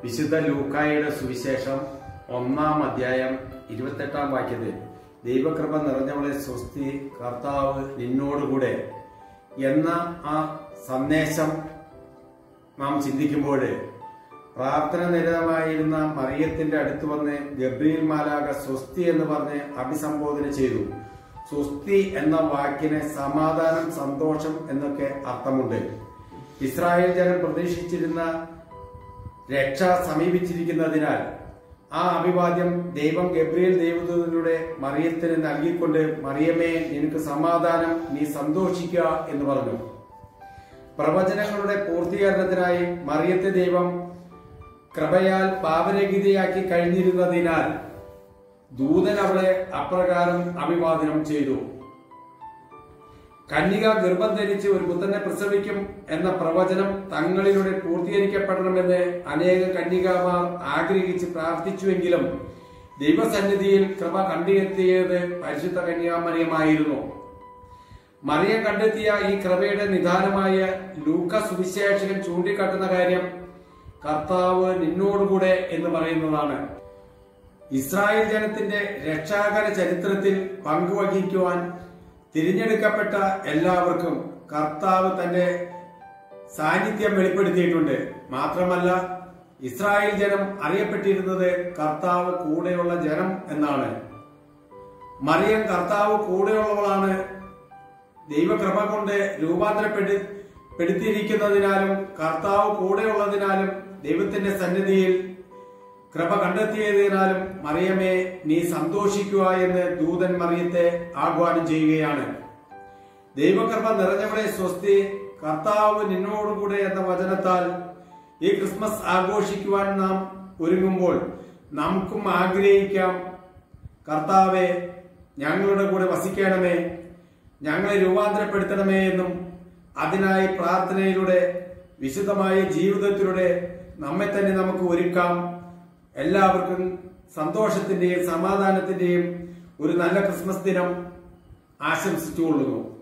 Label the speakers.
Speaker 1: വിശുദ്ധ ലൂക്കായുടെ സുവിശേഷം ഒന്നാം അധ്യായം ഇരുപത്തെട്ടാം വാക്യത്തിൽ ദൈവകൃപ നിറഞ്ഞവളെ സ്വസ്തി കർത്താവ് നിന്നോടുകൂടെ എന്ന ആ സന്ദേശം നാം ചിന്തിക്കുമ്പോൾ പ്രാർത്ഥന നിരതമായിരുന്ന മറിയത്തിന്റെ അടുത്ത് വന്ന് ഗബ്രിയിൽ മാലാക സ്വസ്തി എന്ന് പറഞ്ഞ് അഭിസംബോധന ചെയ്തു സ്വസ്തി എന്ന വാക്കിന് സമാധാനം സന്തോഷം എന്നൊക്കെ അർത്ഥമുണ്ട് ഇസ്രായേൽ ജനം പ്രതീക്ഷിച്ചിരുന്ന രക്ഷ സമീപിച്ചിരിക്കുന്നതിനാൽ ആ അഭിവാദ്യം ദൈവം ഗബ്രിയേൽ ദൈവദൂതനിലൂടെ മറിയത്തിന് നൽകിക്കൊണ്ട് മറിയമേ നിനക്ക് സമാധാനം നീ സന്തോഷിക്കുക എന്ന് പറഞ്ഞു പ്രവചനങ്ങളുടെ പൂർത്തീകരണത്തിനായി മറിയത്തെ ദൈവം കൃപയാൽ പാപരഹിതയാക്കി കഴിഞ്ഞിരുന്നതിനാൽ ദൂതൻ അവളെ അപ്രകാരം അഭിവാദനം ചെയ്തു കന്യക ഗർഭം ധരിച്ച് ഒരു പുത്രനെ പ്രസവിക്കും എന്ന പ്രവചനം തങ്ങളിലൂടെ പൂർത്തീകരിക്കപ്പെടണമെന്ന് അനേക കന്യകമാർ ആഗ്രഹിച്ച് പ്രാർത്ഥിച്ചുവെങ്കിലും ദൈവസന്നിധിയിൽ കൃപ കണ്ടെത്തിയത് പരിശുദ്ധ കന്യാമറിയമായിരുന്നു മറിയം കണ്ടെത്തിയ ഈ കൃപയുടെ നിദാനമായ ലൂക്ക സുവിശേഷകൻ ചൂണ്ടിക്കാട്ടുന്ന കാര്യം കർത്താവ് നിന്നോടുകൂടെ എന്ന് പറയുന്നതാണ് ഇസ്രായേൽ ജനത്തിന്റെ രക്ഷാകര ചരിത്രത്തിൽ പങ്കുവഹിക്കുവാൻ തിരഞ്ഞെടുക്കപ്പെട്ട എല്ലാവർക്കും കർത്താവ് തന്റെ സാന്നിധ്യം വെളിപ്പെടുത്തിയിട്ടുണ്ട് മാത്രമല്ല ഇസ്രായേൽ ജനം അറിയപ്പെട്ടിരുന്നത് കർത്താവ് കൂടെയുള്ള ജനം എന്നാണ് മറിയം കർത്താവ് കൂടെയുള്ളവളാണ് ദൈവകൃപ കൊണ്ട് രൂപാന്തരപ്പെടു പെടുത്തിയിരിക്കുന്നതിനാലും കർത്താവ് കൂടെയുള്ളതിനാലും ദൈവത്തിന്റെ സന്നിധിയിൽ കൃപ കണ്ടെത്തിയതിനാലും മറിയമേ നീ സന്തോഷിക്കുക എന്ന് ദൂതൻ മറിയത്തെ ആഹ്വാനം ചെയ്യുകയാണ് ദൈവകൃപ നിറഞ്ഞവരെ സ്വസ്തി കർത്താവ് നിന്നോടുകൂടെ എന്ന വചനത്താൽ ഈ ക്രിസ്മസ് ആഘോഷിക്കുവാൻ നാം ഒരുങ്ങുമ്പോൾ നമുക്കും ആഗ്രഹിക്കാം കർത്താവെ ഞങ്ങളുടെ കൂടെ വസിക്കണമേ ഞങ്ങളെ രൂപാന്തരപ്പെടുത്തണമേ എന്നും അതിനായി പ്രാർത്ഥനയിലൂടെ വിശുദ്ധമായ ജീവിതത്തിലൂടെ നമ്മെ തന്നെ നമുക്ക് ഒരുക്കാം എല്ലാവർക്കും സന്തോഷത്തിന്റെയും സമാധാനത്തിന്റെയും ഒരു നല്ല ക്രിസ്മസ് ദിനം ആശംസിച്ചുകൊള്ളുന്നു